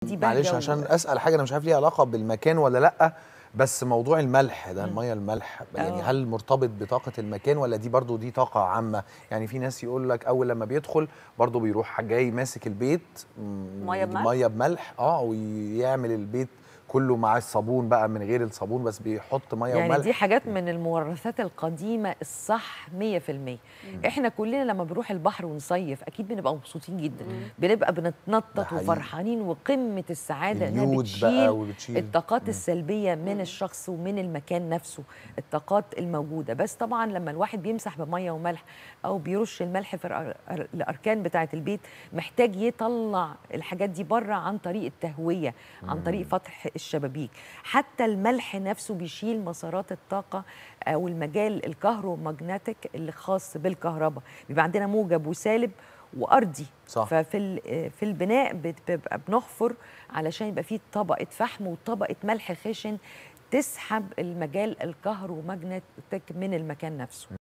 دي معلش بهجة عشان و- اسال حاجه انا مش عارف ليها علاقه بالمكان ولا لا بس موضوع الملح ده مم. الميه الملح يعني آه. هل مرتبط بطاقه المكان ولا دي برضو دي طاقه عامه يعني في ناس يقول لك اول لما بيدخل برضو بيروح جاي ماسك البيت مم، مية بملح؟ ميه بملح اه ويعمل البيت كله مع الصابون بقى من غير الصابون بس بيحط ميه يعني وملح دي حاجات من المورثات القديمة الصح 100% احنا كلنا لما بنروح البحر ونصيف اكيد بنبقى مبسوطين جدا بنبقى ده بنتنطط حقيقي. وفرحانين وقمة السعادة انها اليود بتشيل بقى وبتشيل الطاقات السلبية من الشخص ومن المكان نفسه الطاقات الموجودة بس طبعا لما الواحد بيمسح بمية وملح أو بيرش الملح في الأر- الأركان بتاعة البيت محتاج يطلع الحاجات دي بره عن طريق التهوية عن طريق فتح الشبابيك حتى الملح نفسه بيشيل مسارات الطاقة أو المجال الكهرومagnetic اللي خاص بالكهرباء بيبقى عندنا موجب وسالب وارضي صح. ففي ال- في البناء بتبقى بنحفر علشان يبقى فيه طبقه فحم وطبقه ملح خشن تسحب المجال الكهرومagnetic من المكان نفسه